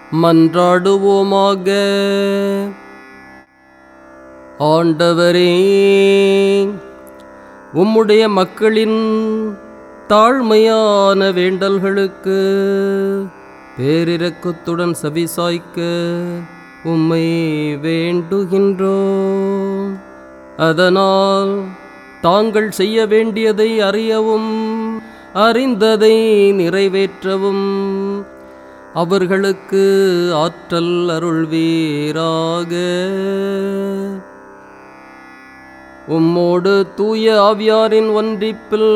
மன்றாடுவோமாக ஆண்டவரே உம்முடைய மக்களின் தாழ்மையான வேண்டல்களுக்கு பேரிரக்கத்துடன் செவிசாய்க்க உம்மை வேண்டுகின்றோம் அதனால் தாங்கள் செய்ய வேண்டியதை அறியவும் அறிந்ததை நிறைவேற்றவும் அவர்களுக்கு ஆற்றல் அருள்வீராக உம்மோடு தூய ஆவியாரின் ஒன்றிப்பில்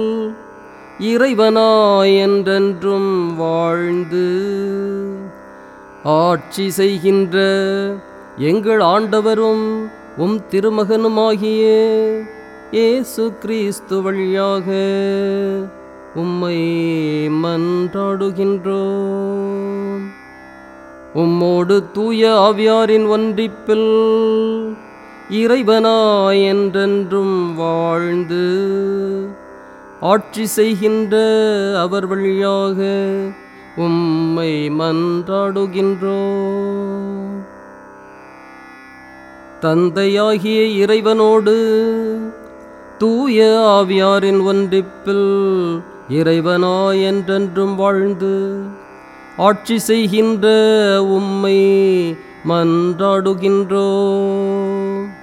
இறைவனாய் என்றென்றும் வாழ்ந்து ஆட்சி செய்கின்ற எங்கள் ஆண்டவரும் உம் திருமகனுமாகிய இயேசு கிறிஸ்து வழியாக உம்மை மன்றாடுகின்றோம் உம்மோடு தூய ஆவியாரின் ஒன்றிப்பில் இறைவனாய் என்றென்றும் வாழ்ந்து ஆட்சி செய்கின்ற அவர் வழியாக உம்மை மன்றாடுகின்றோம் தந்தையாகிய இறைவனோடு தூய ஆவியாரின் ஒன்றிப்பில் இறைவனாய் என்றென்றும் வாழ்ந்து ஆட்சி செய்கின்ற உம்மை மன்றாடுகின்றோம்